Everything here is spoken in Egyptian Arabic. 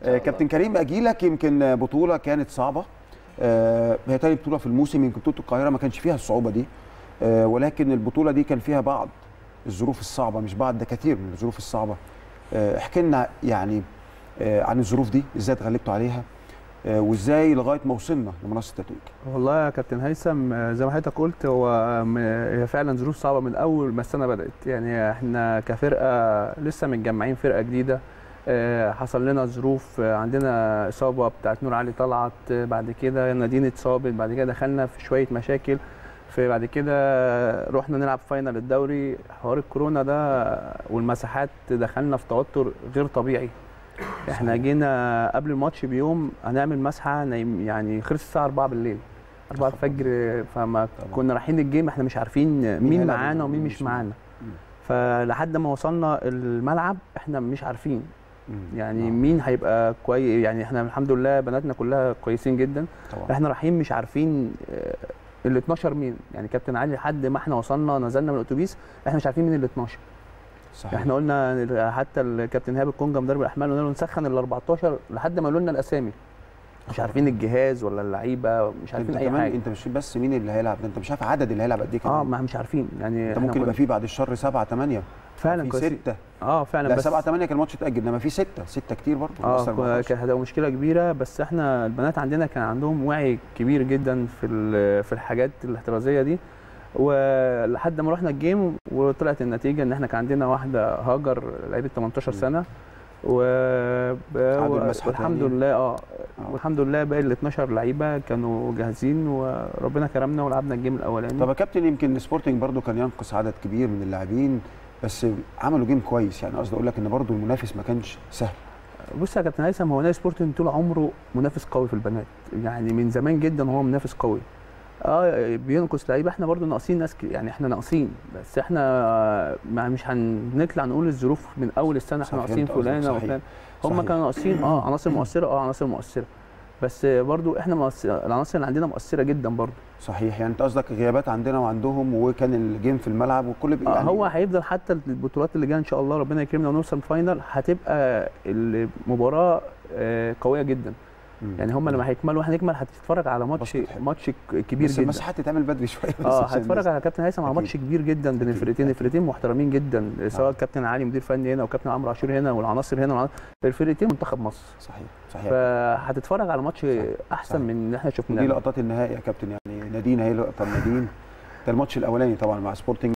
آه، كابتن كريم اجي لك يمكن بطوله كانت صعبه آه، هي تاني بطوله في الموسم يمكن بطوله القاهره ما كانش فيها الصعوبه دي آه، ولكن البطوله دي كان فيها بعض الظروف الصعبه مش بعض ده كتير من الظروف الصعبه آه، احكي لنا يعني آه، عن الظروف دي ازاي اتغلبتوا عليها آه، وازاي لغايه ما وصلنا لمنصه التتويج والله يا كابتن هيثم آه، زي ما حضرتك قلت هو م- هي فعلا ظروف صعبه من اول ما السنه بدات يعني احنا كفرقه لسه متجمعين فرقه جديده آه، حصل لنا ظروف آه، عندنا اصابه بتاعت نور علي طلعت آه، بعد كده نادين اتصابت بعد كده دخلنا في شويه مشاكل في بعد كده رحنا نلعب فاينل الدوري حوار الكورونا ده والمساحات دخلنا في توتر غير طبيعي احنا صحيح. جينا قبل الماتش بيوم هنعمل مسحه نايم- يعني خلص الساعه 4 بالليل 4 الفجر فما طبعا. كنا رايحين الجيم احنا مش عارفين مين هيلعب معانا ومين ومين مش مش معانا. معانا مم. فلحد ما وصلنا الملعب احنا مش عارفين مم. يعني آه، مين هيبقى كويس يعني احنا الحمد لله بناتنا كلها كويسين جدا طبعا احنا رايحين مش عارفين آه، ال 12 مين يعني كابتن علي لحد ما احنا وصلنا نزلنا من الاتوبيس احنا مش عارفين مين ال 12 صحيح احنا قلنا حتى الكابتن ايهاب الكونجا مدرب الاحمال قلنا له نسخن ال 14 لحد ما قالوا لنا الاسامي مش عارفين الجهاز ولا اللعيبه مش انت عارفين اي كمان حاجه انت مش بس مين اللي هيلعب ده انت مش عارف عدد اللي هيلعب قد ايه كمان اه ما مش عارفين يعني انت احنا ممكن يبقى كنا- في بعد الشر سبعه ثمانيه فعلا في كويسين. سته اه فعلا لا بس سبعه ثمانيه كان الماتش اتاجل انما في سته سته كتير برضه اه أصلاً ما كو- كانت هتبقى مشكله كبيره بس احنا البنات عندنا كان عندهم وعي كبير جدا في ال- في الحاجات الاحترازيه دي ولحد ما رحنا الجيم وطلعت النتيجه ان احنا كان عندنا واحده هاجر لعيبه 18 مم. سنه و عادوا و- المسحة والحمد تاني. لله اه آه. والحمد لله باقي ال 12 لعيبه كانوا جاهزين وربنا كرمنا ولعبنا الجيم الاولاني طب يا كابتن يمكن سبورتنج برضو كان ينقص عدد كبير من اللاعبين بس عملوا جيم كويس يعني قصدي اقول لك ان برضو المنافس ما كانش سهل بص يا كابتن هيثم هو نادي سبورتنج طول عمره منافس قوي في البنات يعني من زمان جدا هو منافس قوي اه بينقص لعيبه احنا برضو ناقصين ناس ك- يعني احنا ناقصين بس احنا ما مش هنطلع نقول الظروف من اول السنه احنا صح، ناقصين فهمت قصدك، فلانه صحيح. وفلان هم صحيح. كانوا ناقصين اه عناصر مؤثره اه عناصر مؤثره بس برضو احنا مؤثر العناصر اللي عندنا مؤثره جدا برضو صحيح يعني انت قصدك غيابات عندنا وعندهم وكان الجيم في الملعب وكل آه يعني هو هيفضل حتى البطولات اللي جايه ان شاء الله ربنا يكرمنا ونوصل فاينل هتبقى المباراه آه، قويه جدا مم. يعني هم لما هيكملوا هنكمل هتتفرج على ماتش باسكت حلو. ماتش ك- كبير بس جدا المساحات تتعمل بدري شويه بس اه عشان هتفرج الناس- على كابتن هيثم على أكيد. ماتش كبير جدا بين أكيد، الفرقتين أكيد. الفرقتين محترمين جدا سواء آه. كابتن علي مدير فني هنا وكابتن عمرو عاشور هنا والعناصر هنا والعناصر الفرقتين منتخب مصر صحيح صحيح فهتتفرج على ماتش احسن صحيح. من اللي احنا ودي شفناه لقطات النهائي يا كابتن يعني نادين هي لقطه نادين ده الماتش الاولاني طبعا مع سبورتنج